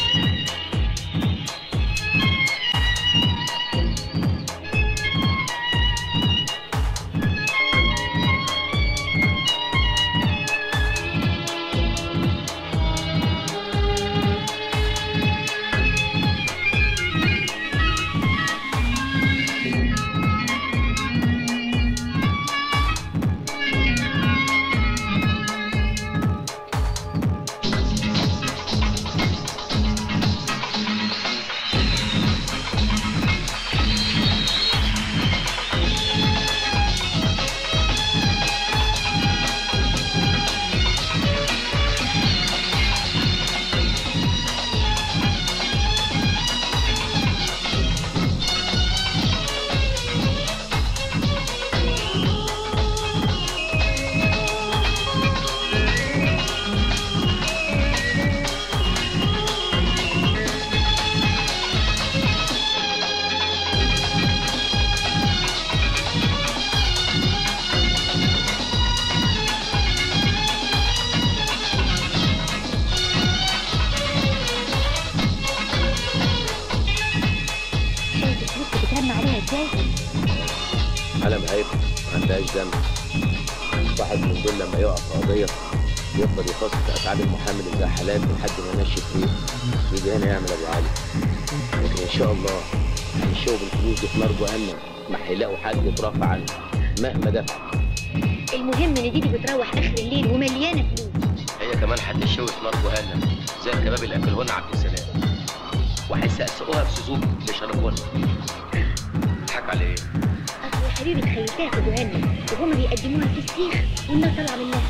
شايف الفلوس بتترمى عليها ازاي علم هيبة ما عندهاش ذنب واحد من دول لما يقع في قضية يفضل يفصل في أفعال المحامي اللي زي حالات لحد ما ينشف فيه يجي هنا يعمل أبو علي لكن إن شاء الله هيشوفوا بالفلوس دي في نار جهنم ما هيلاقوا حد يترافع عنه مهما دفع المهم ان دي بتروح اخر الليل ومليانه فلوس هي كمان هتشوي في نار جهنم زي الكباب اللي أكلهن عبد السلام وهيسقسقوها بسوزوك بشرفونا اضحك على ايه؟ اصل يا حبيبي تخيلتها في جهنم وهما بيقدموها في السيخ والنار طالعه منها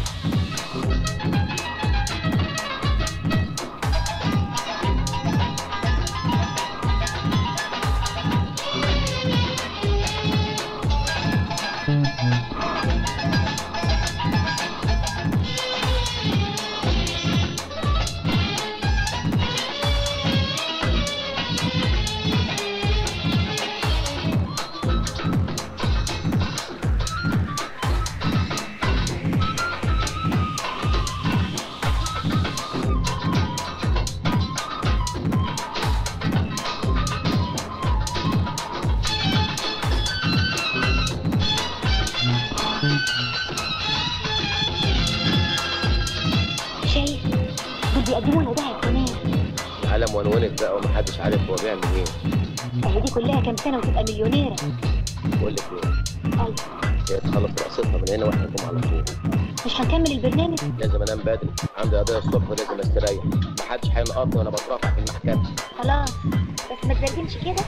شايف دول بيقدموا لها دهب كمان العالم ونونت بقى ومحدش عارف هو بيعمل ايه اهي دي كلها كام سنه وتبقى مليونيره بقول لك ايه طيب هي تخلص رقصتها من هنا واحنا نقوم على طول مش هنكمل البرنامج لازم انام بدري عندي قضيه الصبح ولازم استريح محدش هينقطني وانا بترافع في المحكمه خلاص بس ما تزرجمش كده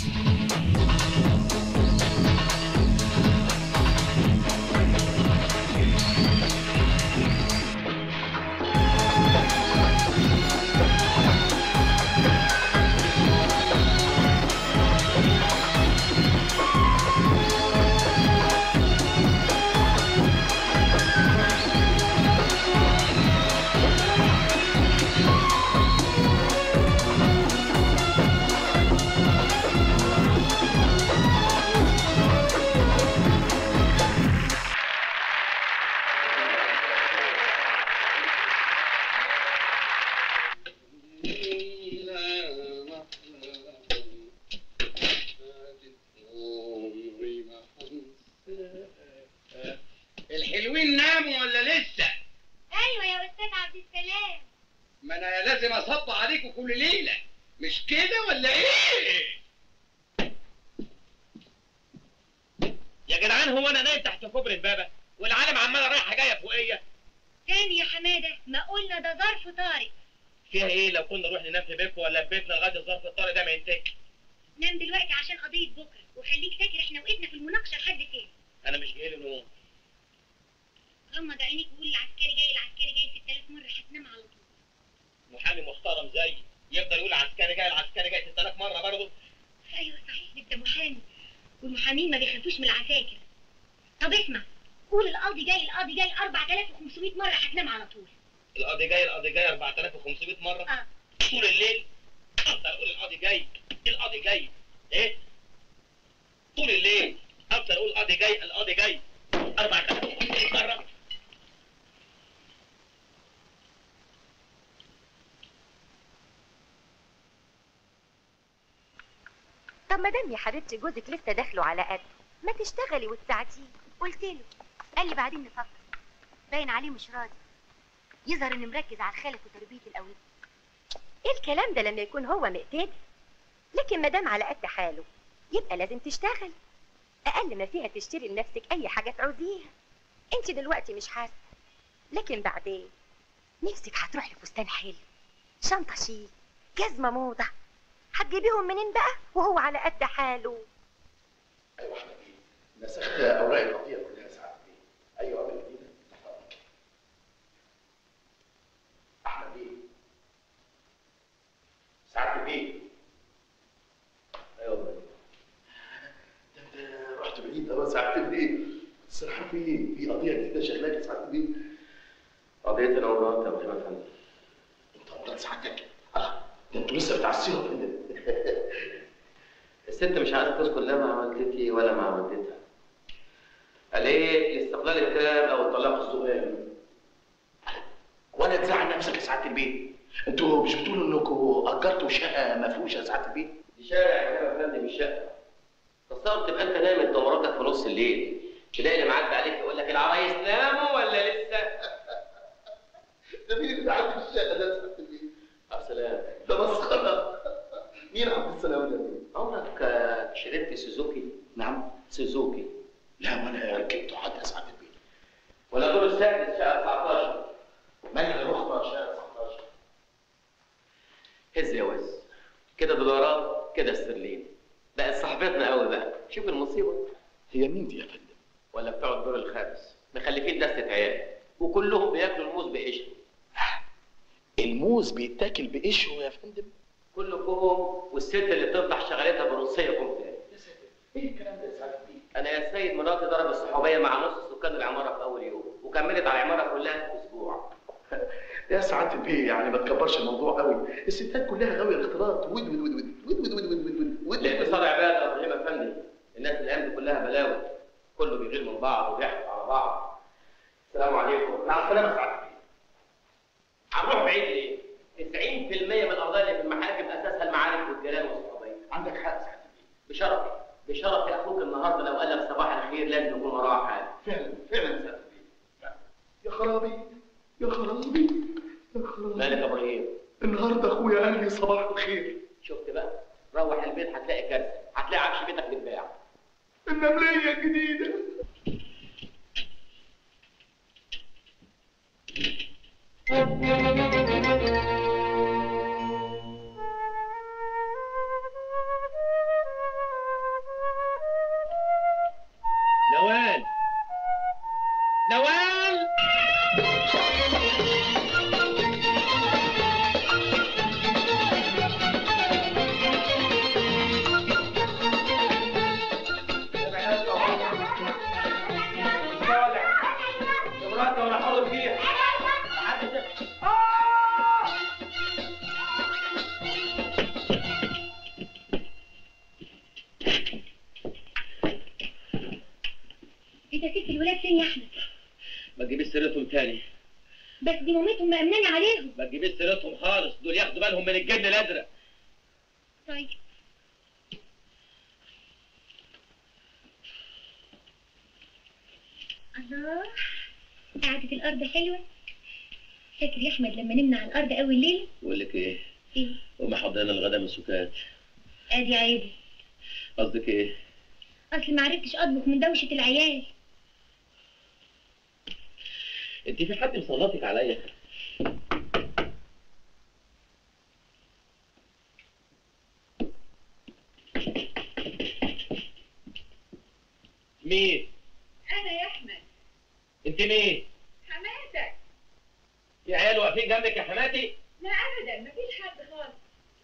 الحلوين ناموا ولا لسه؟ ايوه يا استاذ عبد السلام ما انا لازم اصب عليكم كل ليله مش كده ولا ايه؟ يا جدعان هو انا نايم تحت كوبري امبابه والعالم عماله رايحه جايه فوقيه تاني يا حماده ما قلنا ده ظرف طارئ فيها ايه لو كنا نروح ننام في بيتكم ولا في بيتنا لغايه الظرف الطارئ ده ما ينتهي نام دلوقتي عشان قضيه بكره وخليك فاكر احنا وقفنا في المناقشه لحد فين انا مش جاي لي نوم غمض عينيك وقول العسكري جاي العسكري جاي 6000 مره هتنام على طول محامي محترم زيي يفضل يقول عسكري جاي العسكري جاي 6000 مره برضه ايوه صحيح انت محامي والمحامين ما بيخافوش من العساكر طب اسمع قول القاضي جاي القاضي جاي 4500 مره هتنام على طول القاضي جاي القاضي جاي 4500 مره اه طول الليل افضل اقول القاضي جاي القاضي جاي ايه طول الليل افضل اقول القاضي جاي القاضي جاي 4500 مره طب ما دام يا حبيبتي جوزك لسه داخله على قد ما تشتغلي وتساعديه قلت له قال لي بعدين نفكر باين عليه مش راضي يظهر انه مركز على الخلف وتربيه الاولاد ايه الكلام ده لما يكون هو مقتدر لكن ما دام على قد حاله يبقى لازم تشتغل اقل ما فيها تشتري لنفسك اي حاجه تعوزيها انت دلوقتي مش حاسه لكن بعدين نفسك هتروح لفستان حلو شنطه شيك جزمه موضه هتجيبيهم منين بقى وهو على قد حاله ايوه احمد بيه نسخت اوراق القضيه كلها ساعات بيه ايوه قبل جديده تحت امرك احمد بيه ساعات بيه ايوه والله. ده انت رحت بعيد قوي ساعات بيه الصراحه في في قضيه جديده شغلاك ساعات بيه قضية انا ومراتي يا ابو هيما فندم انت مرات سعادتك اه ده انتوا لسه بتعسيروا يا فندم الست مش عايزه تذكر لا مع والدتي ولا مع والدتها قال ايه الاستقلال التام او الطلاق الصغير ولا تزعل نفسك يا سعاده البيت انتوا مش بتقولوا انكم اجرتوا شقه مفروشه يا سعاده البيت دي شارع يا فندم مش شقه تصور تبقى انت نايم انت ومراتك في نص الليل تلاقي اللي معدي عليك يقول لك العرايس ناموا ولا لسه؟ ده مين اللي عندي في الشقه ده يا سعاده البيت يا سلام ده مسخره مين عبد السلام ده عمرك آه، شربت سوزوكي؟ نعم سوزوكي لا وانا ركبته حتى يا سعاده البيت ولا دور السادس شقه 19 مالها رخبه شقه 19 هز يا وز كده دولارات كده استرلين بقت صاحبتنا قوي بقى شوف المصيبه هي مين دي يا فندم ولا بتوع الدور الخامس مخلفين دستة عيال وكلهم بياكلوا الموز بقشر الموز بيتاكل بقشره يا فندم كلكم والست اللي بتفضح شغلتها بروسيه كومتان يا ساتر ايه الكلام ده يا سعاده البيت انا يا سيد مراتي ضرب الصحوبيه مع نص سكان العماره في اول يوم وكملت على العماره كلها في اسبوع يا سعاده البيه يعني ما تكبرش الموضوع قوي الستات كلها غاويه الاختلاط ود ود ود ود ود ود ود ود ود ود الاقتصاد عباده يا ابراهيم افندي الناس الايام دي كلها بلاوي كله بيغير من بعض وبيحكي على بعض السلام عليكم مع السلامه يا سعاده البيه هنروح بعيد ليه؟ 90% من القضايا اللي في المحاكم اساسها المعارف والجيران والصحوبيه عندك حق يا سعاده البيه بشرفي بشرفي اخوك النهارده لو قال لك صباح الخير لازم يكون وراه حاجه فعلا فعلا يا سعاده البيه يا خرابي يا خرابي يا خرابي مالك يا ابراهيم النهارده اخويا قال لي صباح الخير شفت بقى روح البيت هتلاقي كارثه هتلاقي عفش بيتك بيتباع النمليه الجديده نوال نوال مراتي ولا حاضر فيها انت سبت الولاد فين يا احمد ما تجيبيش سيرتهم تاني بس دي مامتهم مأمناني عليهم ما تجيبيش سيرتهم خالص دول ياخدوا بالهم من الجن الازرق طيب الله قعدة الأرض حلوة فاكر يا أحمد لما نمنا على الأرض أول ليلة؟ بقول لك ايه إيه؟ وما حضرنا الغدا من سكات أدي عيبي قصدك ايه أصل ما عرفتش أطبخ من دوشة العيال انت في حد مسلطك عليا مين أنا يا أحمد انت مين حماتك في عيال واقفين جنبك يا حماتي لا أبدا مفيش حد خالص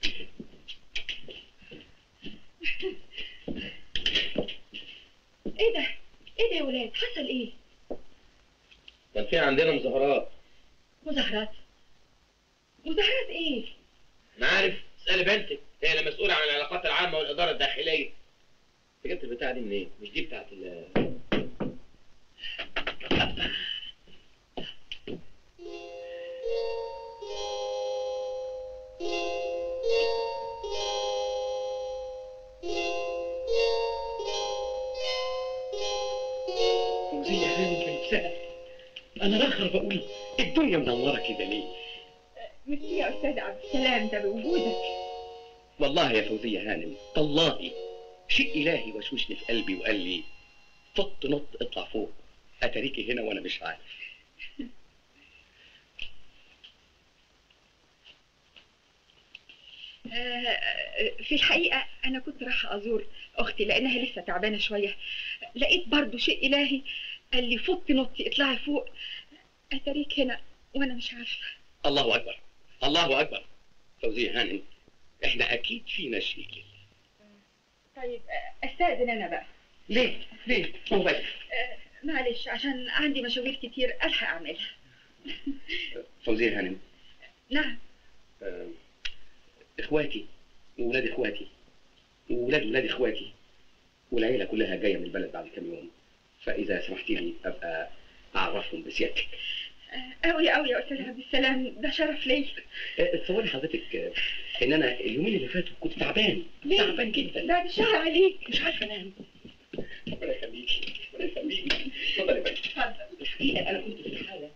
إيه ده؟ إيه ده يا ولاد؟ حصل إيه؟ كان في عندنا مظاهرات مظاهرات مظاهرات إيه؟ انا عارف اسالي بنتك هي اللي مسؤوله عن العلاقات العامه والاداره الداخليه انت جبت البتاعه دي منين؟ مش دي بتاعت ال Thank you. انا راخر بقول الدنيا منوره كده ليه ميرسي يا استاذ عبد السلام ده بوجودك والله يا فوزيه هانم والله شيء الهي وشوشني في قلبي وقال لي فط نط اطلع فوق اتاريكي هنا وانا مش عارف آه، في الحقيقة أنا كنت رايحة أزور أختي لأنها لسه تعبانة شوية لقيت برضو شيء إلهي قال لي فطي نطي اطلعي فوق أتاريك هنا وأنا مش عارفة الله اكبر الله اكبر فوزيه هانم احنا اكيد فينا شيء كده طيب آه، أستأذن أنا بقى ليه ليه هو بس آه، معلش عشان عندي مشاوير كتير ألحق أعملها فوزيه هانم نعم آه، اخواتي وولاد اخواتي وولاد ولاد اخواتي والعيله كلها جايه من البلد بعد كام يوم فاذا سمحتي لي ابقى اعرفهم بسيادتك آه، أوي أوي يا أستاذ عبد السلام ده شرف ليا آه، تصوري حضرتك آه، ان انا اليومين اللي فاتوا كنت تعبان ليه؟ تعبان جدا بعد الشهر عليك مش عارف انام ربنا يخليكي ربنا يخليكي اتفضل يا باشا اتفضل الحقيقه انا كنت في حاله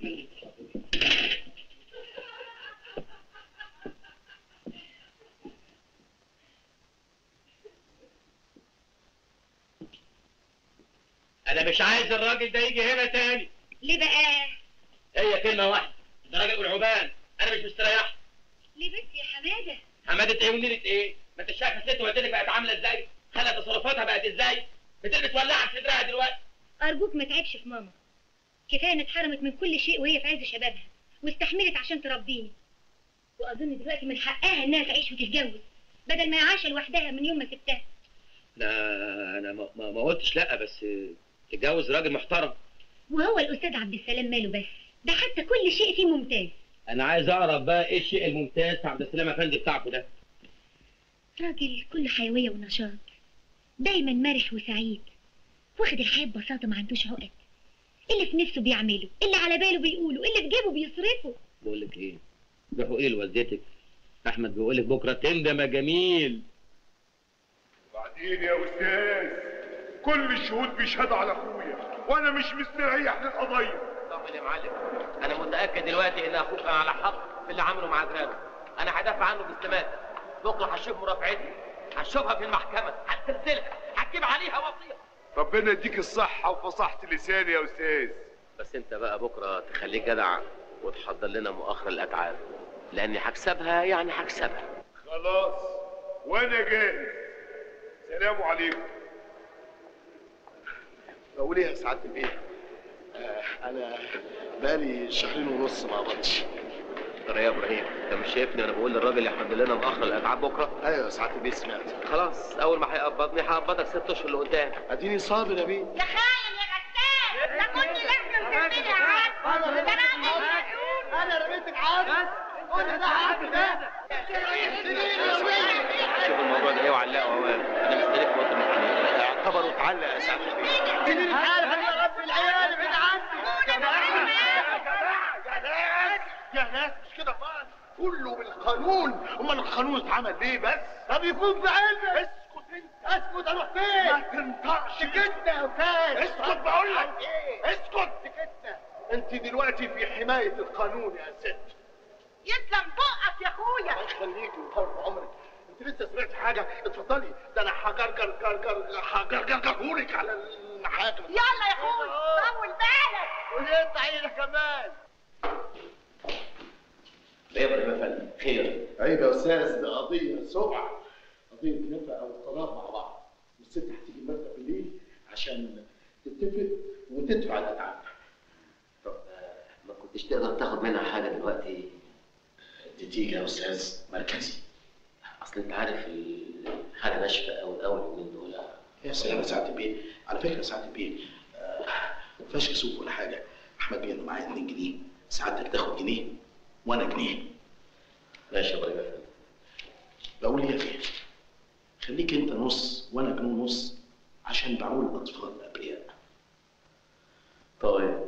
انا مش عايز الراجل ده يجي هنا تاني ليه بقى هي كلمه واحده ده راجل والعبان انا مش مستريح ليه بس يا حماده حماده ايه ونيره ايه ما انت شايف الست والدتك بقت عامله ازاي خلى تصرفاتها بقت ازاي بتلبس ولاعه في صدرها دلوقتي ارجوك ما تعبش في ماما كفايه ان اتحرمت من كل شيء وهي في عز شبابها واستحملت عشان تربيني واظن دلوقتي من حقها انها تعيش وتتجوز بدل ما يعيش لوحدها من يوم ما سبتها لا انا ما, ما ما قلتش لا بس تتجوز راجل محترم وهو الاستاذ عبد السلام ماله بس ده حتى كل شيء فيه ممتاز انا عايز اعرف بقى ايه الشيء الممتاز في عبد السلام افندي بتاعكم ده راجل كله حيويه ونشاط دايما مرح وسعيد واخد الحياه ببساطه ما عندوش عقد اللي في نفسه بيعمله اللي على باله بيقوله اللي في جيبه بيصرفه بقول لك ايه روحوا ايه لوالدتك احمد بيقول لك بكره تندم يا جميل بعدين يا استاذ كل الشهود بيشهدوا على اخويا وانا مش مستريح للقضيه طمن يا معلم انا متاكد دلوقتي ان اخوك كان على حق في اللي عمله مع خاله انا هدافع عنه باستماتة بكره هشوف مرافعتي هشوفها في المحكمه هتسلسلها هتجيب عليها وصيه ربنا يديك الصحه وفصاحه اللسان يا استاذ بس انت بقى بكره تخليك جدع وتحضر لنا مؤخر الاتعاب لاني هكسبها يعني هكسبها خلاص وانا جاهز سلام عليكم بقول ايه يا سعاده البيت آه انا بقالي شهرين ونص ما قبضتش ترى يا ابراهيم انت مش شايفني انا بقول للراجل يحضر لنا مؤخر الاتعاب بكره ايوه يا سعاده البيت سمعت خلاص اول ما هيقبضني هقبضك ست اشهر لقدام اديني صابر يا بيه يا خاين يا غسان ده كل لحمه مسميني عاد ده راجل انا رميتك عاد قول ده عاد ده شوف الموضوع ده ايه وعلقه اهو انا مستنيك في وقت المحامي اعتبر وتعلق يا سعاده البيت مين عارف انا رب العيال ابعد عني يا ناس يا ناس مش كده خالص كله بالقانون امال القانون اتعمل ليه بس طب يكون بعلمك اسكت انت اسكت اروح فين ما تنطقش سكتنا يا استاذ اسكت بقول لك اسكت سكتنا انت دلوقتي في حمايه القانون يا ست يسلم بقك يا اخويا الله يخليكي ويطول في عمرك انت لسه سمعت حاجه اتفضلي ده انا هجرجر جرجر هجرجرهولك على المحاكم يلا يا اخويا طول بالك وليه عينك كمان ايه يا ابراهيم يا فندم خير عيب يا استاذ ده قضيه سبعه قضيه نفع او طلاق مع بعض والست هتيجي المكتب بالليل عشان تتفق وتدفع الاتعاب طب ما كنتش تقدر تاخد منها حاجه دلوقتي تيجي يا استاذ مركزي اصل انت عارف الحاله ناشفه قوي قوي اليومين دول يا سلام يا سعاده البيه على فكره يا سعاده البيه آه، ما فيهاش كسوف ولا حاجه احمد بيه انه معايا 2 جنيه سعادتك تاخد جنيه وانا جنيه ماشي يا ابراهيم يا فندم بقول ايه يا فيه خليك انت نص وانا جنيه نص عشان بعول الاطفال الابرياء طيب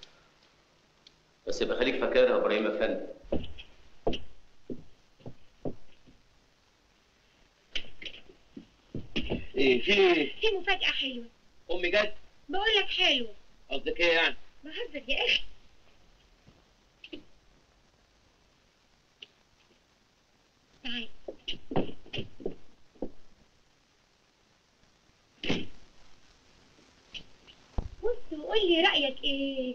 بس يبقى خليك فاكرها يا ابراهيم يا فندم ايه في ايه؟ في مفاجاه حلوه امي جت بقول لك حلوه قصدك ايه يعني؟ بهزر يا اخي تعال بص وقول لي رأيك ايه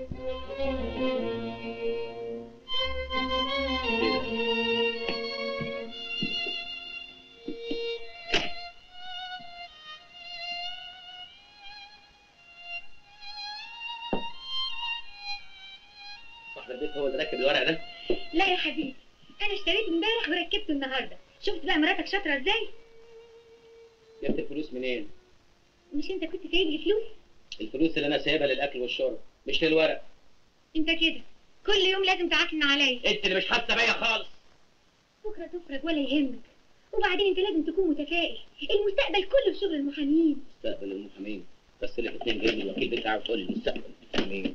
صاحب البيت هو اللي راكب الورق ده لا يا حبيبي انا اشتريته امبارح وركبته النهارده شفت بقى مراتك شاطره ازاي جبت الفلوس منين؟ مش انت كنت سايب لي فلوس الفلوس اللي انا سايبها للاكل والشرب مش للورق انت كده كل يوم لازم تعكن عليا انت اللي مش حاسه بيا خالص بكره تفرج ولا يهمك وبعدين انت لازم تكون متفائل المستقبل كله في شغل المحامين مستقبل المحامين بس اللي الاثنين جايب الوكيل بتاعه وتقول لي المستقبل المحامين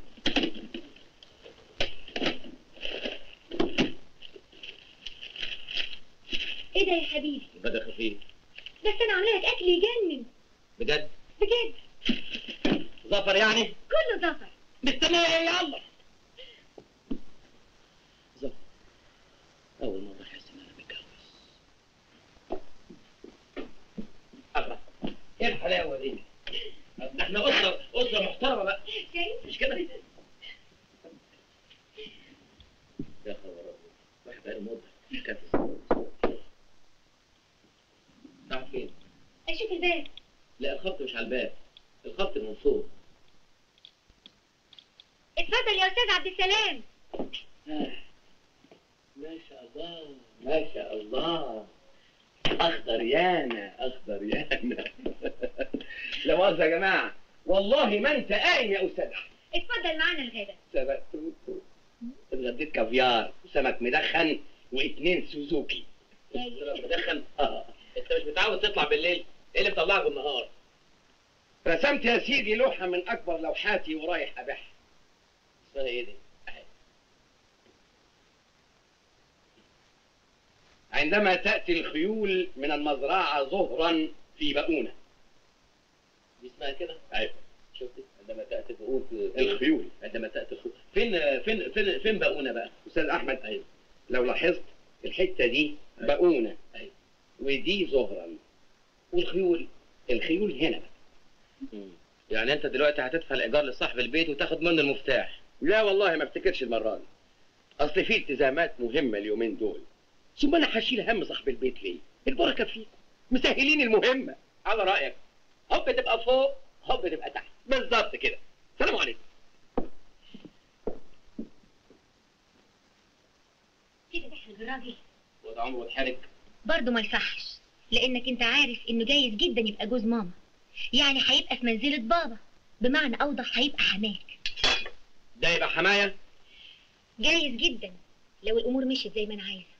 ايه ده يا حبيبي بدا خفيف بس انا عامله لك اكل يجنن بجد بجد ظفر يعني كله ظفر مستنيه ايه يلا ظفر اول مره احس ان انا متجوز الله ايه الحلاوه دي ده احنا اسره اسره محترمه بقى شايف مش كده يا خبر ابيض واحد بقى مضحك كانت تعرف فين؟ اشوف الباب لا الخط مش على الباب الخط من فوق اتفضل يا استاذ عبد السلام آه. ما شاء الله ما شاء الله اخضر يانا اخضر يانا لا مؤاخذة يا جماعة والله ما انت قايم يا استاذ احمد اتفضل معانا الغدا سبق توتو اتغديت كافيار وسمك مدخن واثنين سوزوكي سمك مدخن اه انت مش متعود تطلع بالليل ايه اللي مطلعك بالنهار رسمت يا سيدي لوحة من اكبر لوحاتي ورايح ابيعها اسمها ايه دي؟ أهي. عندما تأتي الخيول من المزرعة ظهرا في بؤونة دي اسمها كده؟ أيوة شفتي عندما تأتي الخيول الخيول عندما تأتي الخيول فين فين فين فين بؤونة بقى؟ أستاذ أحمد أيوة لو لاحظت الحتة دي بؤونة أيوة ودي ظهرا والخيول الخيول هنا بقى يعني انت دلوقتي هتدفع الايجار لصاحب البيت وتاخد منه المفتاح لا والله ما افتكرش المره دي اصل في التزامات مهمه اليومين دول ثم انا هشيل هم صاحب البيت ليه البركه فيكم مسهلين المهمه على رايك هوب تبقى فوق هوب تبقى تحت بالظبط كده سلام عليكم كده تحرج الراجل وده عمره اتحرج برضه ما يصحش لانك انت عارف انه جايز جدا يبقى جوز ماما يعني هيبقى في منزلة بابا بمعنى اوضح هيبقى حماك ده يبقى حمايه جايز جدا لو الامور مشيت زي ما انا عايزه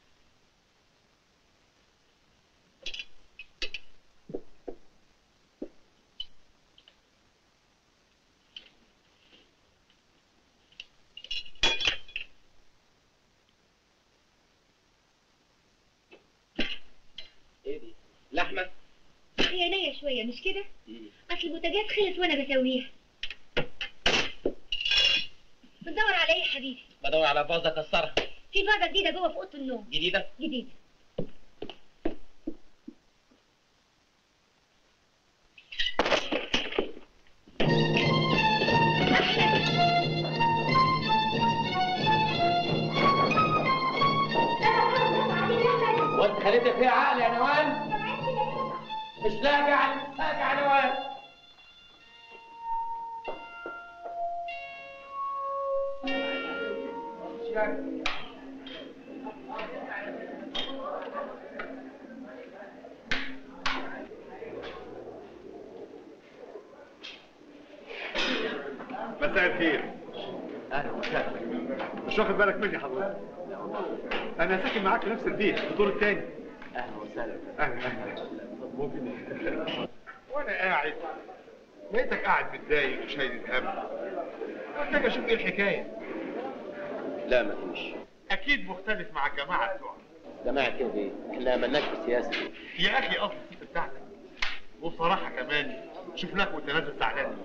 ايه دي لحمه هي نية شوية مش كده؟ اصل البوتاجاز خلص وانا بسويها بتدور على ايه يا حبيبي؟ بدور على فازه اكسرها في فازة جديدة جوه في اوضة النوم جديده جديدة وانت خليتك فيها عقل يا نوال مش لاقي على لاقي على نوال مساء الخير اهلا وسهلا مش واخد بالك مني حضرتك انا ساكن معاك في نفس البيت في الدور الثاني اهلا وسهلا اهلا اهلا ممكن وانا قاعد لقيتك قاعد متضايق وشايل الهم قلت اجي اشوف ايه الحكايه لا ما فيش اكيد مختلف مع الجماعه بتوعك جماعه كده ايه احنا مالناش في السياسه يا اخي اصل الست بتاعتك وبصراحه كمان شفناك وانت نازل زعلان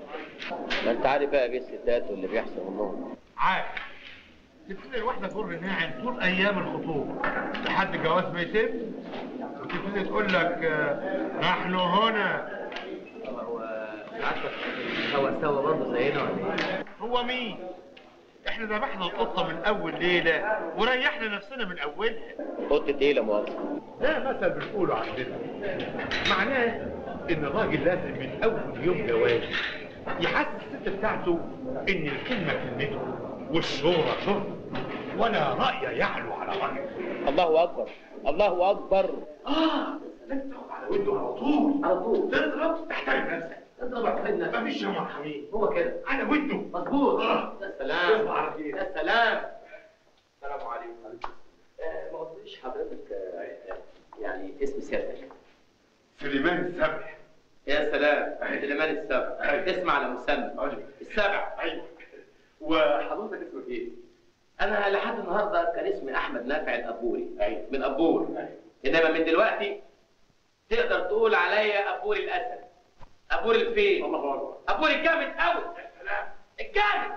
ما انت عارف بقى بيه الستات واللي بيحصل منهم عارف تبتدي الواحدة تجر ناعم طول أيام الخطوبة لحد الجواز ما يتم وتبتدي تقول لك آه، نحن هنا هو عارفك هو سوا برضه زينا ولا ايه؟ هو مين؟ احنا ذبحنا القطة من أول ليلة وريحنا نفسنا من أولها قطة ايه لا مؤاخذة ده مثل بنقوله عندنا معناه ان الراجل لازم من اول يوم جواز يحسس الست بتاعته ان الكلمه كلمته والشورى شرب ولا راي يعلو على راي الله اكبر الله اكبر اه لازم تاخد على وده على طول على طول تضرب تحترم نفسك اضرب احترم نفسك مفيش يا مرحمين هو كده على وده مظبوط آه. يا سلام تصبح على خير. يا سلام السلام عليكم آه، ما قلتليش حضرتك آه، يعني اسم سيادتك سليمان السبع يا سلام سليمان السبع اسم على مسمى السبع ايوه وحضرتك اسمك ايه؟ انا لحد النهارده كان اسمي احمد نافع الابوري من ابور انما من دلوقتي تقدر تقول عليا ابوري الاسد ابوري الفيل الله اكبر ابوري الجامد قوي الجامد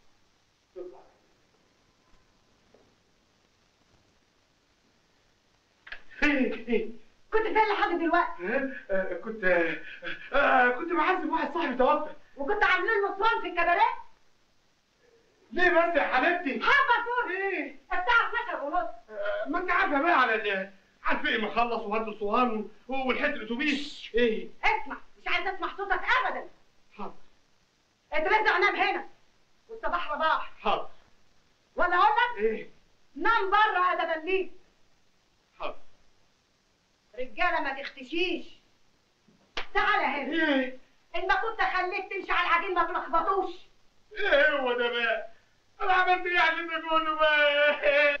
كنت فين لحد دلوقتي آه، كنت آه، آه، كنت بعزم واحد صاحبي توفى وكنت عاملين نصران في الكباريه ليه بس يا حبيبتي؟ حبه دول ايه؟ الساعه 12 ونص آه، ما انت عارفه بقى على ال على الفقي مخلص وهد الصهان والحته الاتوبيس ايه؟ اسمع مش عايز اسمع صوتك ابدا حاضر اترزع نام هنا والصباح رباح حاضر ولا اقول لك ايه؟ نام بره يا دبليك حاضر رجاله ما تختشيش تعالى هنا ايه؟ ان ما كنت خليك تمشي على العجين ما تلخبطوش ايه هو ده بقى؟ انا عملت ايه عشان ده كله بقى؟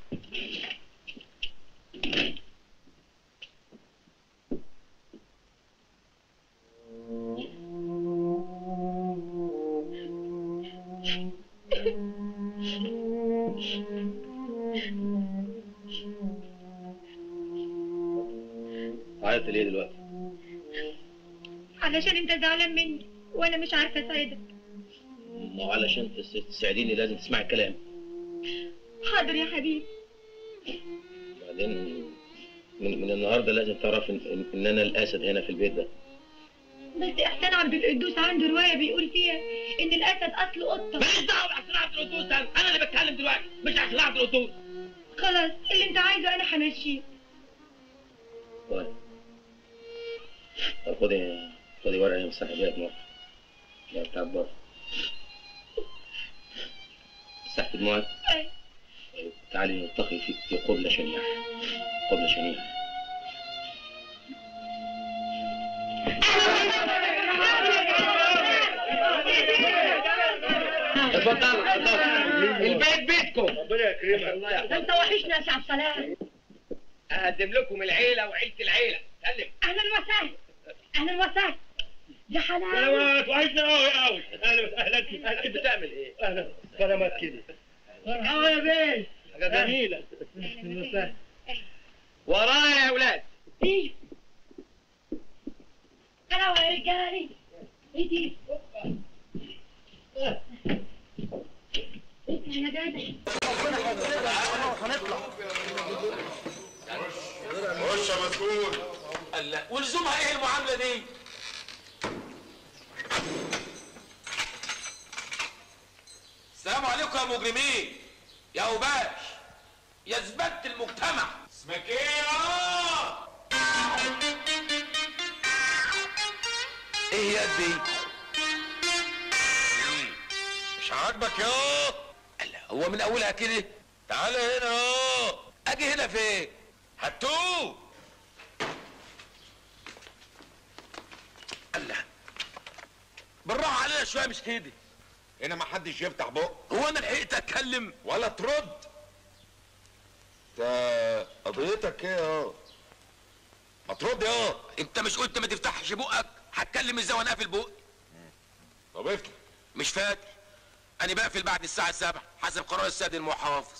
عيطت ليه دلوقتي؟ علشان انت زعلان مني وانا مش عارفه اساعدك ما هو علشان تس- تساعديني لازم تسمعي الكلام حاضر يا حبيبي بعدين من, من النهارده لازم تعرف إن, إن, ان انا الاسد هنا في البيت ده بس احسان عبد القدوس عنده روايه بيقول فيها ان الاسد اصله قطه ماليش دعوه باحسن عبد القدوس ده انا اللي بتكلم دلوقتي مش احسن عبد القدوس خلاص اللي انت عايزه انا همشيه طيب طب خدي خدي ورقه امسحي بيها دموعك يا بتاع بره مسحت دموعك أيوة. طيب تعالي نلتقي في في قبلة شنيعة قبلة شنيعة اتفضلوا اتفضلوا البيت بيتكم ربنا يكرمك ده انت وحشنا يا سعد سلام اقدم لكم العيله وعيله العيله سلم اهلا وسهلا اهلا وسهلا يا حلاوه سلامات وحشنا قوي قوي اهلا اهلا انت بتعمل ايه؟ اهلا سلامات كده مرحبا يا بيه حاجه جميلة ورايا يا اولاد ايه حلاوه يا رجالي ايه دي اسمع يا جدع خش يا مسؤول لا ولزومها ايه المعامله دي؟ السلام عليكم يا مجرمين يا اوباش يا زبالة المجتمع اسمك ايه يا ايه يا دي؟ مش عاجبك يا لا هو من اولها كده تعالى هنا يا اجي هنا فين؟ هتوه الله بالراحه علينا شويه مش كده هنا ما حدش يفتح بق هو انا لحقت اتكلم ولا ترد ده قضيتك ايه يا ما ترد يا انت مش قلت ما تفتحش بقك هتكلم ازاي وانا قافل بقي طب افتح مش فاكر انا بقفل بعد الساعه 7 حسب قرار السيد المحافظ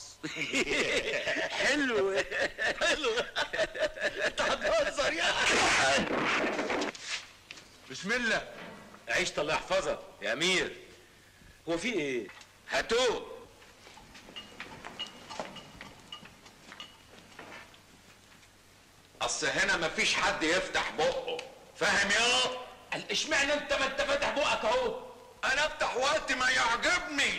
حلو حلو انت هتهزر يا بسم الله عيشت الله يحفظك يا امير هو في ايه هاتوه اصل هنا مفيش حد يفتح بقه فاهم يا قال اشمعنى انت ما انت فاتح بقك اهو انا افتح وقت ما يعجبني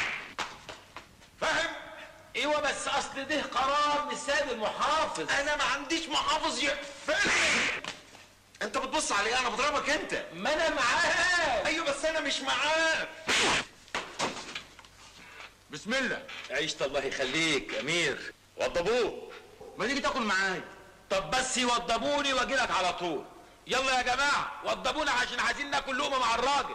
فاهم ايوه بس اصل ده قرار من السيد المحافظ انا ما عنديش محافظ يقفلني انت بتبص علي انا بضربك انت ما انا معاك ايوه بس انا مش معاك بسم الله عيشت الله يخليك امير وضبوه ما تيجي تاكل معايا طب بس يوضبوني واجي لك على طول يلا يا جماعه وضبونا عشان عايزين ناكل لقمه مع الراجل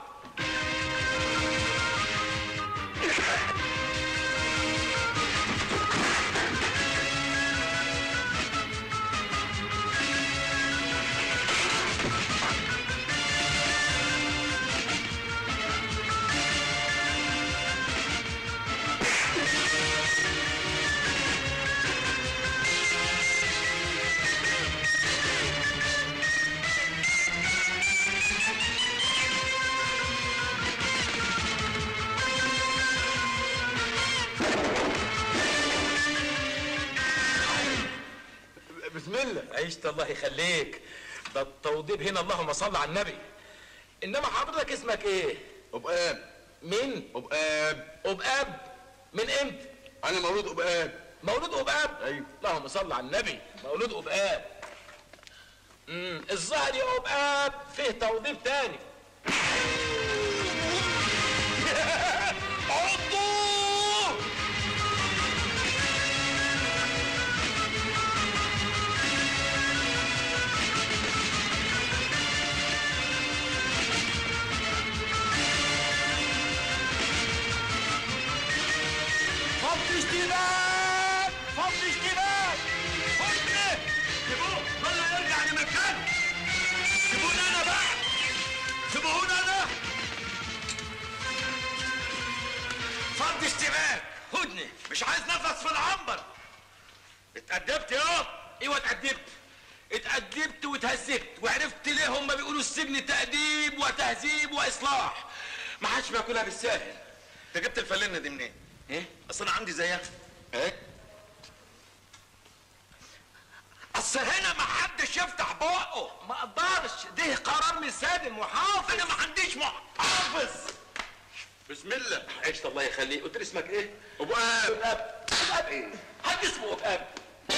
بسم الله عيشت الله يخليك ده التوضيب هنا اللهم صل على النبي انما حضرتك اسمك ايه ابقاب مين ابقاب ابقاب من امتى انا مولود ابقاب مولود ابقاب ايوه اللهم صل على النبي مولود ابقاب امم الظاهر يا ابقاب فيه توضيب تاني عضو فتش دماغ فتش دماغ خدني سيبوه خلوا يرجع لمكانه سيبوني انا بقى سيبوني انا فرد اشتباك هدني مش عايز نفس في العنبر اتأدبت يا ايوه اتأدبت اتأدبت واتهذبت وعرفت ليه هم بيقولوا السجن تأديب وتهذيب وإصلاح ما حدش بياكلها بالساهل انت جبت الفلنه دي منين؟ ايه؟ اصل انا عندي زيها ايه؟ اصل هنا ما حدش يفتح بقه ما اقدرش ده قرار من السيد المحافظ انا ما عنديش محافظ بسم الله عيشت الله يخليك قلت لي اسمك ايه؟ ابقاب ابقاب ابقاب ايه؟ حد اسمه ابقاب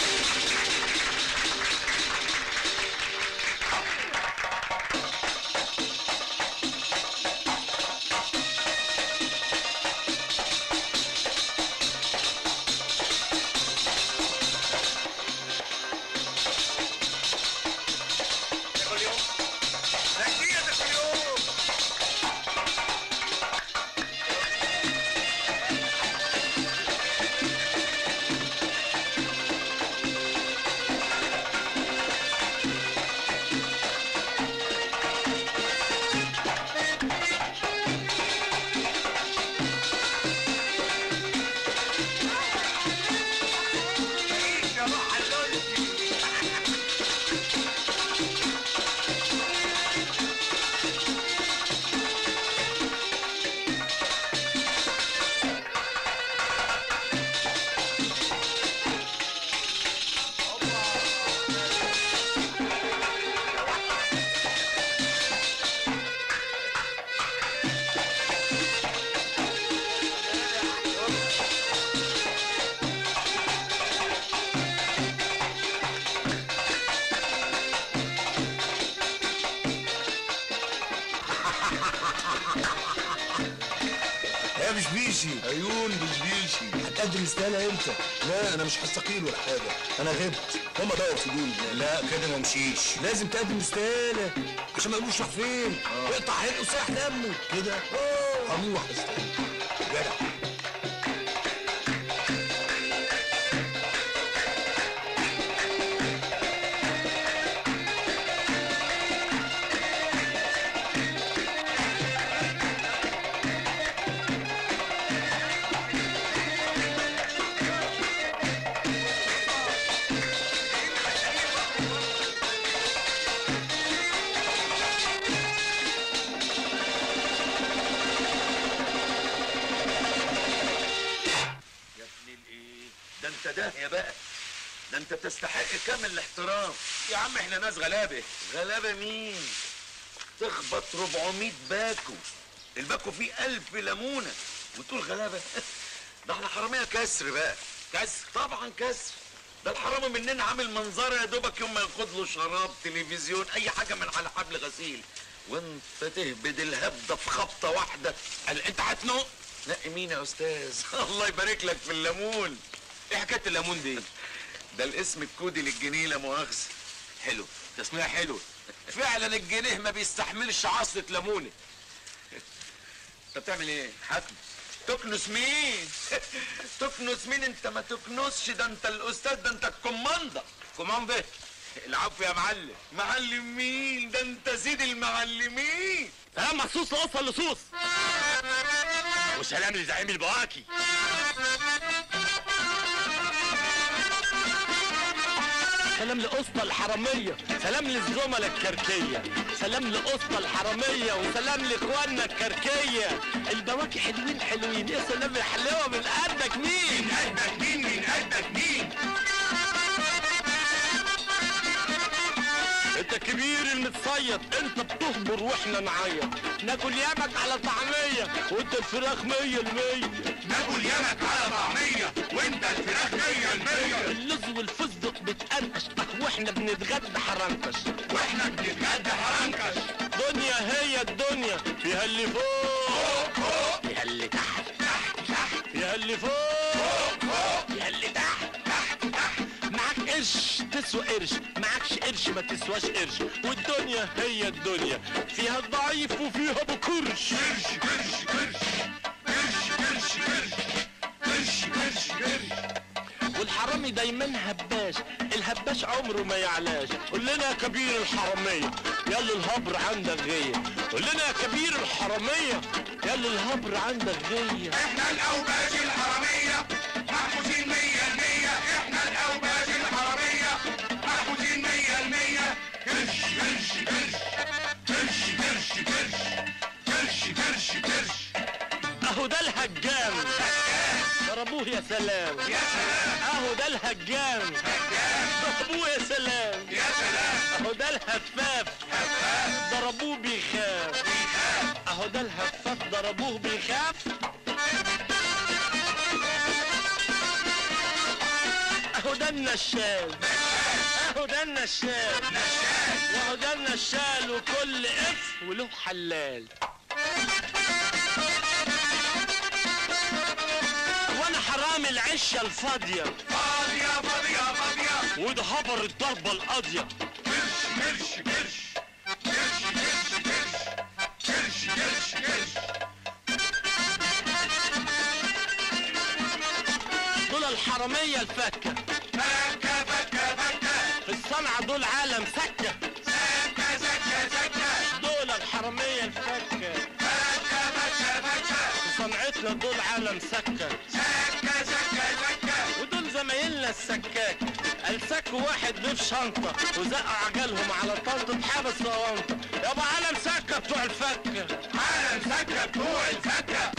يا مش بيشي عيون مش بيشي هتقدم استقالة امتى؟ لا انا مش هستقيل ولا حاجة انا غبت هما بقوا يرفضوني لا كده ما مشيش لازم تقدم استقالة عشان ما يقولوش راح فين اقطع حلقه وسيح دمه كده اه هنروح استقالة جدع تستحق كامل الاحترام يا عم احنا ناس غلابه غلابه مين تخبط 400 باكو الباكو فيه ألف ليمونه وتقول غلابه ده احنا حراميه كسر بقى كسر طبعا كسر ده الحرامي مننا عامل منظره يا دوبك يوم ما ياخد له شراب تلفزيون اي حاجه من على حبل غسيل وانت تهبد الهبده في خبطه واحده قال انت هتنق نقي مين يا استاذ الله يبارك لك في الليمون ايه حكايه الليمون دي ده الاسم الكودي للجنيه لا مؤاخذه حلو تسمية حلو فعلا الجنيه ما بيستحملش عصرة ليمونة انت بتعمل ايه؟ حكم تكنس مين؟ تكنس مين انت ما تكنسش ده انت الاستاذ ده انت الكوماندا كوماندا العفو يا معلم معلم مين ده انت سيد المعلمين ها مخصوص لقصة لصوص وسلام لزعيم البواكي سلام لقسطة الحرامية سلام للزملاء الكركية سلام لقسطة الحرامية وسلام لاخواننا الكركية البواكي حلوين حلوين يا سلام يا حلاوة من قدك مين من قدك مين من قدك مين انت كبير المتصيد انت بتهبر واحنا نعيط ناكل يمك على طعمية وانت الفراخ مية المية ناكل يمك على طعمية وانت الفراخ مية المية اللوز والفستق بتقرقش اه واحنا بنتغدى حرنكش واحنا بنتغدى حرنكش دنيا هي الدنيا فيها اللي فوق فوق فيها اللي تحت تحت تحت فيها اللي فوق فوق فوق فيها اللي تحت تحت تحت معاك قرش تسوى قرش معكش قرش ما تسواش قرش والدنيا هي الدنيا فيها الضعيف وفيها بكرش قرش قرش قرش قرش قرش قرش قرش قرش والحرامي دايما هباش الهباش عمره ما يعلاش قول لنا يا كبير الحرامية يلا الهبر عندك غية قول لنا يا كبير الحرامية يلا الهبر عندك غية احنا الاوباش الحرامية محبوسين مية المية احنا الاوباش الحرامية محبوسين مية المية كرش كرش كرش كرش كرش كرش كرش كرش كرش اهو ده الهجام ضربوه يا سلام يا سلام اهو ده الهجام ضربوه يا سلام يا سلام اهو ده الهفاف هفاف ضربوه بيخاف بيخاف اهو ده الهفاف ضربوه بيخاف اهو ده النشال اهو ده النشال واهو ده النشال وكل اف وله حلال وانا حرامي العشه الفاضيه فاضية فاضية فاضية وده هبر الضربه القاضيه كرش كرش كرش كرش كرش كرش كرش كرش كرش دول الحراميه الفكه فكة فكة فكة في الصنعه دول عالم سكه سكة سكة سكة دول الحراميه الفكه فكة فكة فكة في صنعتنا دول عالم سكه سكة سكة سكة ودول زمايلنا السكاك السكوا واحد ضيف شنطة وزقوا عجلهم على طنطة حبس صوانطة يابا عالم سكة بتوع الفكة عالم سكة بتوع الفكة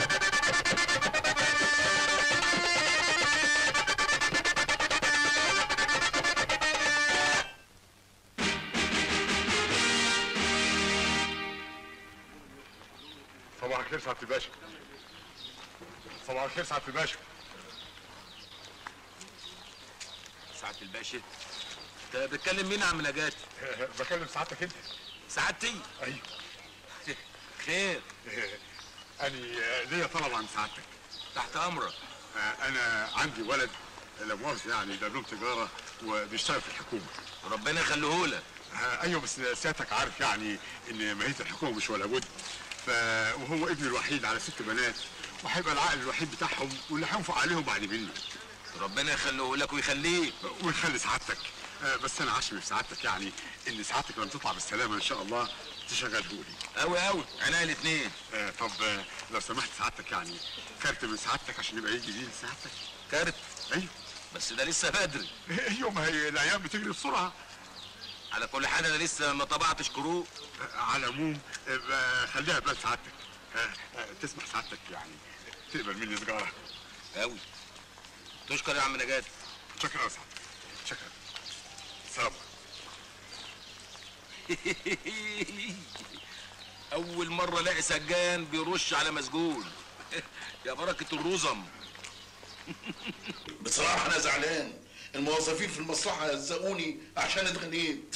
صباح الخير سعاده الباشا صباح الخير سعاده الباشا سعادة الباشا انت بتكلم مين يا عم نجاتي؟ بكلم سعادتك انت سعادتي؟ ايوه خير انا ليا طلب عن سعادتك تحت امرك انا عندي ولد لا مؤاخذه يعني دبلوم تجاره وبيشتغل في الحكومه ربنا يخليهولك ايوه بس سيادتك عارف يعني ان ماهيه الحكومه مش ولا بد ف وهو ابني الوحيد على ست بنات وهيبقى العقل الوحيد بتاعهم واللي هينفق عليهم بعد مني ربنا يخليهولك ويخليك ويخلي سعادتك آه، بس انا عشمي في سعادتك يعني ان سعادتك لما تطلع بالسلامه ان شاء الله تشغله لي قوي قوي عينيا الاثنين آه طب آه لو سمحت سعادتك يعني كارت من سعادتك عشان يبقى يجي بيه لسعادتك كارت ايوه بس ده لسه بدري ايوه ما هي الايام بتجري بسرعه على كل حال انا لسه ما طبعتش كروت آه، على العموم آه، خليها بلاد سعادتك آه، آه، تسمح سعادتك يعني تقبل مني سجاره قوي تشكر يا عم نجاتي شكرا يا سعادتك شكرا اول مره الاقي سجان بيرش على مسجون يا بركه الرزم بصراحة أنا زعلان الموظفين في المصلحة هزقوني عشان اتغنيت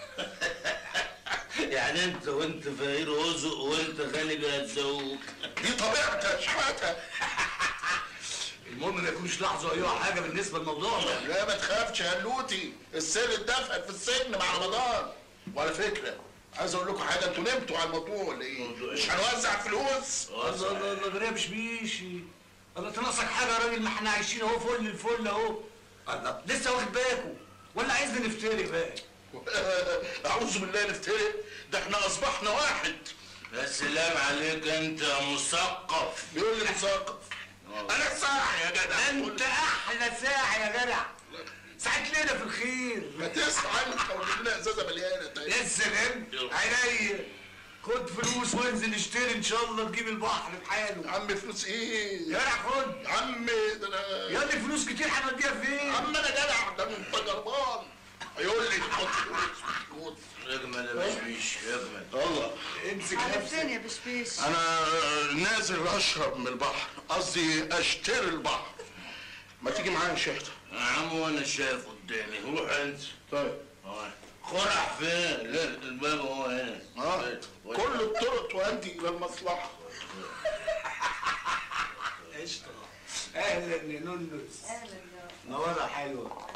يعني انت وانت فقير وزق وانت غني بيهزقوك دي طبيعتي يا شحاتة المهم ما يكونش لاحظوا اي حاجه بالنسبه للموضوع ده لا ما تخافش يا هلوتي السر اتدفن في السجن مع رمضان وعلى فكرة عايز اقول لكم حاجة انتوا نمتوا على الموضوع ولا ايه؟ مش هنوزع فلوس الله الله الله ده مش بيشي الله تناقصك حاجه يا راجل ما احنا عايشين اهو فل الفل اهو الله لسه واخد بالكوا ولا عايزنا نفتري بقى اعوذ بالله نفترق ده احنا اصبحنا واحد يا سلام عليك انت يا مثقف بيقول لي مثقف انا ساعة يا جدع انت احلى ساعه يا جدع ساعة ليلة في الخير ما تسمع عنك تجيب لنا ازازة مليانة طيب. يا سلام عينيا خد فلوس وانزل اشتري ان شاء الله تجيب البحر بحاله يا عم فلوس ايه؟ يا جدع خد يا عم ده انا يا ابني فلوس كتير هنوديها فين؟ يا عم انا جدع ده انت جربان هيقول لي خد فلوس اجمل يا بشبيش اجمل الله امسك على فين يا بشبيش انا نازل اشرب من البحر قصدي اشتري البحر ما تيجي معايا يا شيخ يا عم وانا شايف قدامي روح انت طيب خرع فين؟ لا الباب هو هنا اه كل الطرق تؤدي الى المصلحه قشطة اهلا يا نونس اهلا نورة حلوة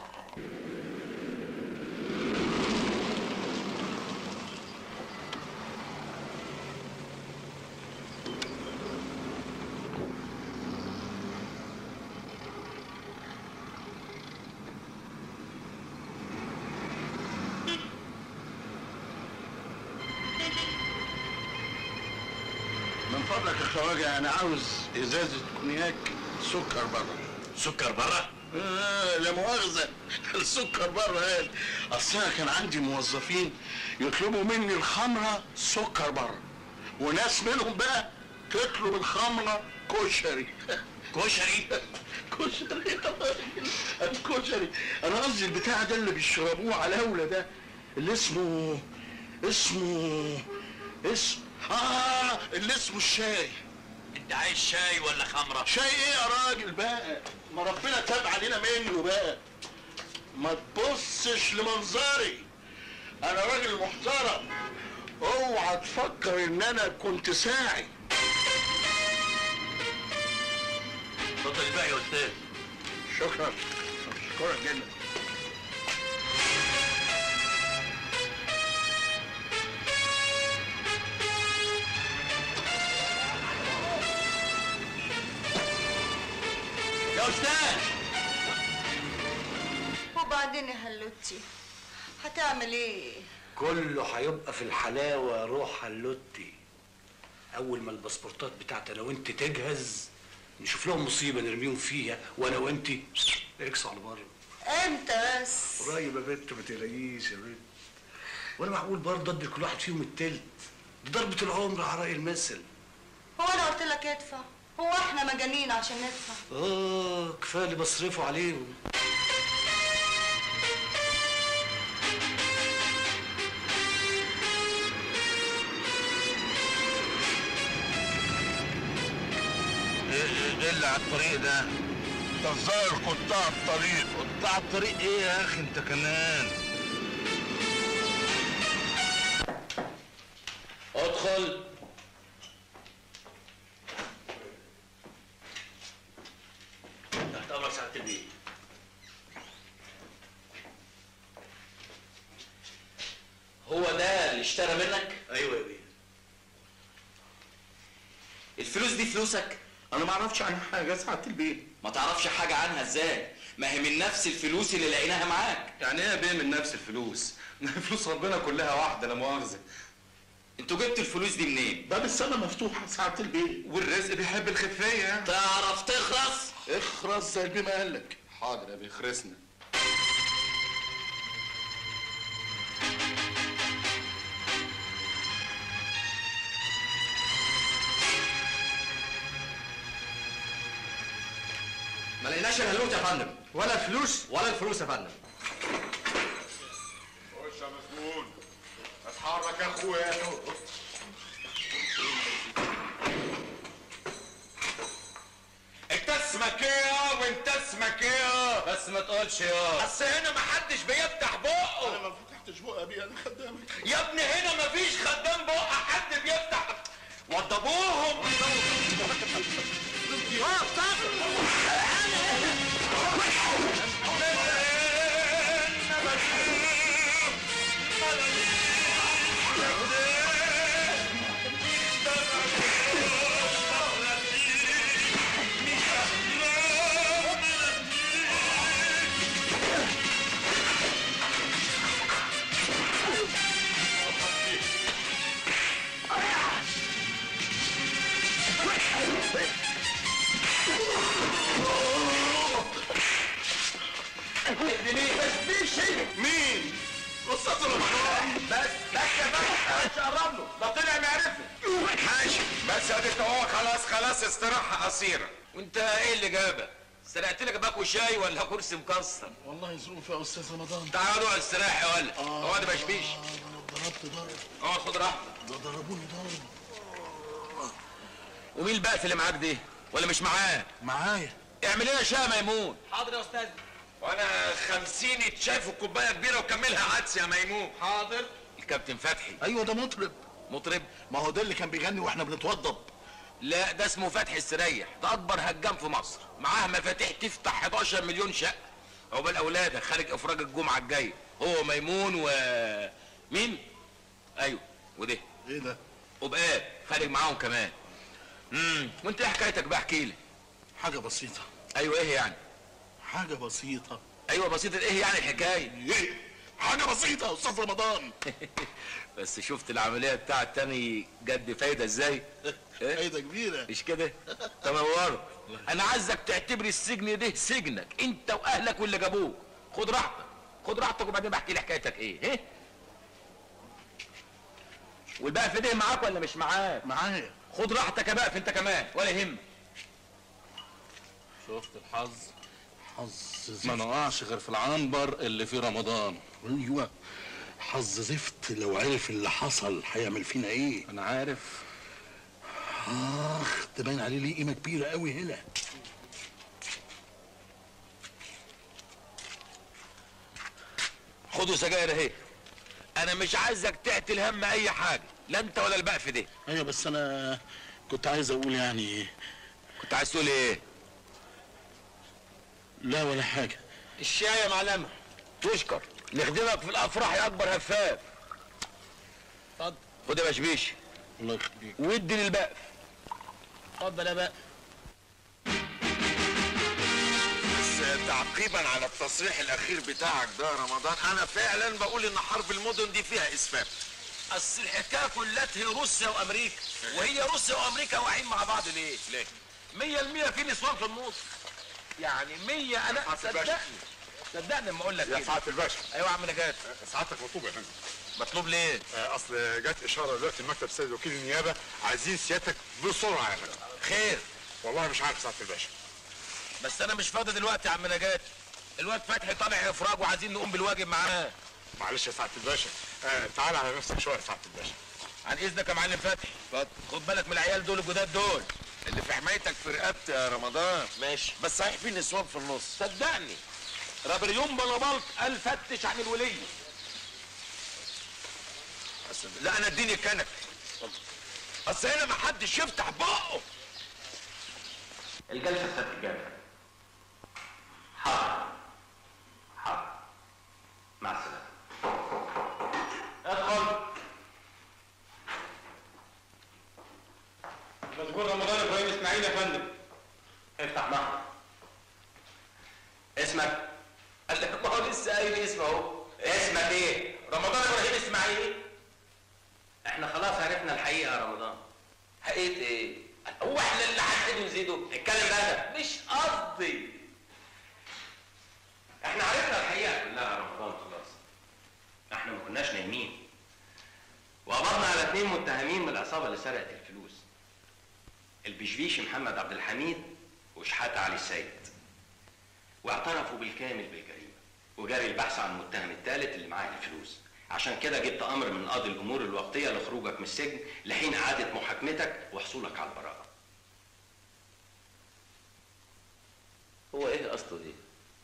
من فضلك يا خواجه انا عاوز ازازه كونياك سكر بره سكر بره؟ آه لا مؤاخذه السكر بره قال اصل انا كان عندي موظفين يطلبوا مني الخمره سكر بره وناس منهم بقى تطلب الخمره كشري كشري؟ كشري يا راجل الكشري انا قصدي البتاع ده اللي بيشربوه على اولى ده اللي اسمه اسمه اسم اه اللي اسمه الشاي انت عايز شاي ولا خمرة؟ شاي ايه يا راجل بقى ما ربنا تاب علينا منه بقى ما تبصش لمنظري انا راجل محترم اوعى تفكر ان انا كنت ساعي اتفضل الباقي يا استاذ شكرا اشكرك جدا يا استاذ وبعدين يا هلوتي هتعمل ايه كله هيبقى في الحلاوه يا روح هلوتي اول ما الباسبورتات بتاعت انا وانت تجهز نشوف لهم مصيبه نرميهم فيها وانا وانت اكسوا على بره امتى بس قريب يا بنت ما تقلقيش يا بنت وانا معقول برضه ادي لكل واحد فيهم التلت دي ضربه العمر على راي المثل هو انا قلت لك ادفع هو احنا مجانين عشان ندفع اه كفايه اللي بصرفه عليهم ايه اللي على الطريق ده؟ ده الظاهر قطاع الطريق قطاع الطريق ايه يا اخي انت كمان؟ ادخل تحت امرك سعاده البيه هو ده اللي اشترى منك ايوه يا بيه الفلوس دي فلوسك انا ما اعرفش عنها حاجه ساعه البيت ما تعرفش حاجه عنها ازاي ما هي من نفس الفلوس اللي لقيناها معاك يعني ايه بيه من نفس الفلوس فلوس ربنا كلها واحده لا مؤاخذه انتوا جبتوا الفلوس دي منين باب السما مفتوحه ساعه البيت والرزق بيحب الخفيه تعرف تخرس اخرس زي البيه ما قال لك حاضر يا بيه خرسنا ما لقيناش الهلوت يا فندم ولا فلوس ولا الفلوس يا فندم خش يا مسجون اصحى امك اخويا انت اسمك ايه وانت اسمك ايه بس ما تقولش يا اصل هنا محدش بيفتح بقه انا ما فتحتش بقى ابي انا خدامك يا ابني هنا مفيش خدام بقى حد بيفتح وضبوهم مين؟ استاذ رمضان بس بس يا باشا مش قرب له ده طلع معرفه ماشي بس ادي هو خلاص خلاص استراحه قصيره وانت ايه اللي جابك؟ سرقت لك باكو شاي ولا كرسي مكسر؟ والله ظروف يا استاذ رمضان تعال اقعد استراح يا ولا اقعد ما يشبيش ضربت ضرب اقعد خد راحتك ده ضربوني ضرب ومين البقف اللي معاك دي؟ ولا مش معاه؟ معايا اعمل لنا شاي ميمون حاضر يا استاذ وانا خمسين شاي في كوبايه كبيره وكملها عدس يا ميمون حاضر الكابتن فتحي ايوه ده مطرب مطرب ما هو ده اللي كان بيغني واحنا بنتوضب لا ده اسمه فتحي السريح ده اكبر هجام في مصر معاه مفاتيح تفتح 11 مليون شقه عقبال اولادك خارج افراج الجمعه الجايه هو ميمون و مين ايوه وده ايه ده وبقى خارج معاهم كمان امم وانت ايه حكايتك بقى احكي لي حاجه بسيطه ايوه ايه يعني حاجه بسيطه ايوه بسيطه ايه يعني الحكايه ايه حاجه بسيطه يا استاذ رمضان بس شفت العمليه بتاعت تاني جد فايده ازاي إيه؟ فايده كبيره مش كده تنور انا عايزك تعتبر السجن ده سجنك انت واهلك واللي جابوك خد راحتك خد راحتك وبعدين بحكي لي حكايتك ايه ايه والبقى في ده معاك ولا مش معاك معايا خد راحتك يا بقى انت كمان ولا يهمك شفت الحظ حظ ما نقعش غير في العنبر اللي في رمضان ايوه حظ زفت لو عرف اللي حصل هيعمل فينا ايه انا عارف اخ ده باين عليه ليه قيمه كبيره قوي هنا خدوا سجاير اهي انا مش عايزك تعتل هم اي حاجه لا انت ولا البقى في ده ايوه بس انا كنت عايز اقول يعني كنت عايز تقول ايه لا ولا حاجه الشاي يا معلمه تشكر نخدمك في الافراح يا اكبر هفاف اتفضل خد يا بشبيش الله يخليك وادي للبقف اتفضل يا بقى بس تعقيبا على التصريح الاخير بتاعك ده يا رمضان انا فعلا بقول ان حرب المدن دي فيها اسفاف اصل الحكايه كلها هي روسيا وامريكا وهي روسيا وامريكا واقعين مع بعض ليه؟ ليه؟ 100% في نسوان في النص يعني 100 انا صدقني صدقني لما اقول لك يا كده. سعاده الباشا ايوه يا عم نجاة سعادتك مطلوب يا فندم مطلوب ليه؟ آه، اصل جت اشاره دلوقتي من مكتب سيد وكيل النيابه عايزين سيادتك بسرعه يا فندم خير والله مش عارف سعاده الباشا بس انا مش فاضي دلوقتي يا عم نجاة الواد فتحي طالع افراج وعايزين نقوم بالواجب معاه معلش يا سعاده الباشا آه تعال على نفسك شويه يا سعاده الباشا عن اذنك يا معلم فتحي اتفضل خد بالك من العيال دول الجداد دول اللي في حمايتك في رقبتي يا رمضان ماشي بس صحيح في نسوان في النص صدقني رابريون بلابلط قال فتش عن الوليه لا انا اديني الكنك اصل هنا ما حدش يفتح بقه الجلسة ستتجدد حاضر حاضر مع السلامة ادخل مذكور رمضان ابراهيم اسماعيل يا فندم افتح معه اسمك قال لك ما هو لسه قايل اسمه اهو اسمك ايه؟ رمضان ابراهيم اسماعيل احنا خلاص عرفنا الحقيقة يا رمضان حقيقة ايه؟ هو احنا اللي هنحدد نزيده؟ اتكلم بقى مش قصدي احنا عرفنا الحقيقة كلها يا رمضان خلاص احنا ما كناش نايمين وقبضنا على اثنين متهمين من العصابة اللي سرقت الفلوس البشبيشي محمد عبد الحميد وشحاتة علي السيد واعترفوا بالكامل بالجريمة وجاري البحث عن المتهم الثالث اللي معاه الفلوس عشان كده جبت امر من قاضي الامور الوقتيه لخروجك من السجن لحين اعاده محاكمتك وحصولك على البراءه هو ايه قصده دي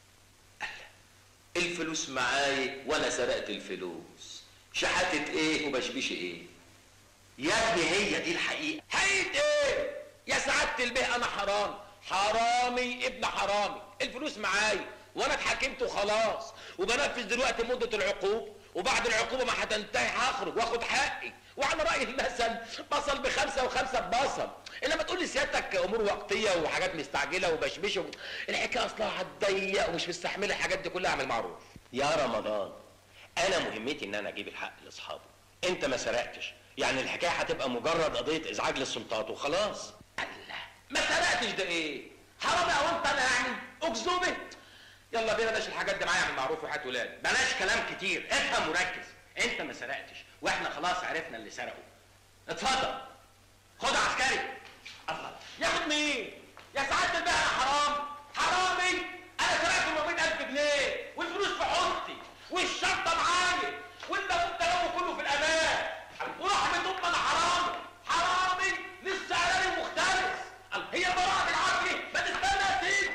الفلوس معاي وانا سرقت الفلوس شحاتة ايه وبشبيش ايه يا ابني هي دي الحقيقه حقيقة ايه يا سعادة البيه انا حرامي حرامي ابن حرامي الفلوس معايا وانا اتحكمت وخلاص وبنفذ دلوقتي مدة العقوبة وبعد العقوبة ما هتنتهي هخرج واخد حقي وعلى رأي المثل بصل بخمسة وخمسة ببصل انما تقول لي سيادتك امور وقتية وحاجات مستعجلة وبشبش و... الحكاية اصلها هتضيق ومش مستحملة الحاجات دي كلها اعمل معروف يا رمضان انا مهمتي ان انا اجيب الحق لاصحابه انت ما سرقتش يعني الحكايه هتبقى مجرد قضيه ازعاج للسلطات وخلاص ما سرقتش ده ايه حرامي او انت انا يعني اكذوبه يلا بينا بلاش الحاجات دي معايا اعمل معروف وحياة ولاد بلاش كلام كتير افهم وركز انت ما سرقتش واحنا خلاص عرفنا اللي سرقه اتفضل خد عسكري الله ياخد مين يا سعادة البيه انا حرام حرامي انا سرقت 400000 جنيه والفلوس في حوضتي والشنطه معايا والتابوت كلامه كله في الامان ورحمة ام انا حرامي حرامي لسه اعلاني مختلف هي براءة بالعافية ما تستنى يا سيدي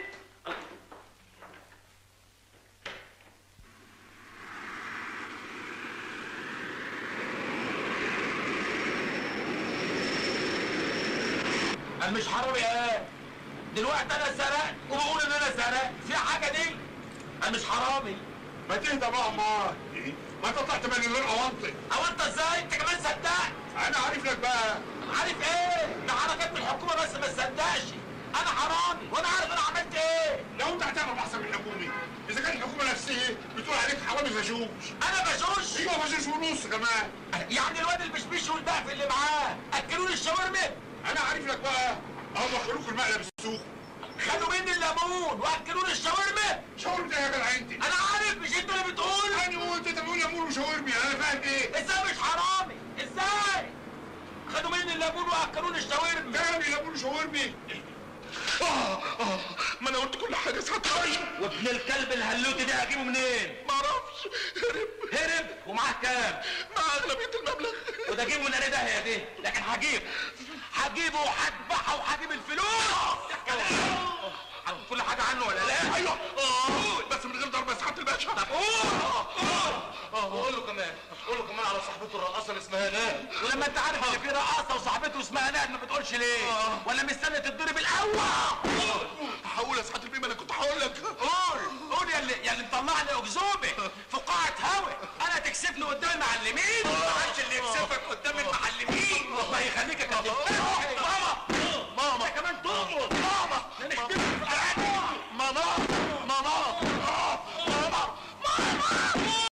انا مش حرامي ايه دلوقتي انا سرقت وبقول ان انا سرقت في حاجه دي انا مش حرامي ما تهدى بقى امال ما انت طلعت من غير اوانطي او انت ازاي انت كمان صدقت انا عارف لك بقى عارف ايه ده حركات من الحكومه بس ما تصدقش انا حرامي وانا عارف انا عملت ايه لو انت هتعرف احسن من الحكومه اذا كانت الحكومه نفسها بتقول عليك حرامي فشوش انا بشوش ايوه فشوش ونص كمان يعني الواد البشبيش والبقف اللي معاه اكلوني الشاورما انا عارف لك بقى هم خلوك المقلب السوق خدوا مني الليمون واكلوني الشاورما شاورما ايه يا جدع انت انا عارف مش انت اللي بتقول انا قلت انت بتقول ليمون وشاورما انا فاهم ايه ازاي مش حرامي ازاي خدوا مني الليمون واكلوني الشاورما تاني ليمون وشاورما اه اه ما انا قلت كل حاجه ساتراي وابن الكلب الهلوتي ده هجيبه منين؟ ما اعرفش هرب هرب ومعاه كام؟ مع اغلبيه المبلغ وده جيبه من ده هي دي لكن هجيبه هجيبه وهذبحه وهجيب الفلوس كل حاجه عنه ولا لا؟ ايوه اه بس من غير ضرب يا سعاده الباشا طب قول قول له كمان قول له كمان على صاحبته الرقاصه اللي اسمها ناد ولما انت عارف ان في رقاصه وصاحبته اسمها ناد ما بتقولش ليه؟ ولا مستني تتضرب الاول؟ هقول يا سعاده البيه ما انا كنت هقول لك قول قول يا اللي يا اللي مطلعني اكذوبه في قاعه هوا انا تكسفني قدام المعلمين ما عادش اللي يكسفك قدام المعلمين الله يخليك يا كابتن ماما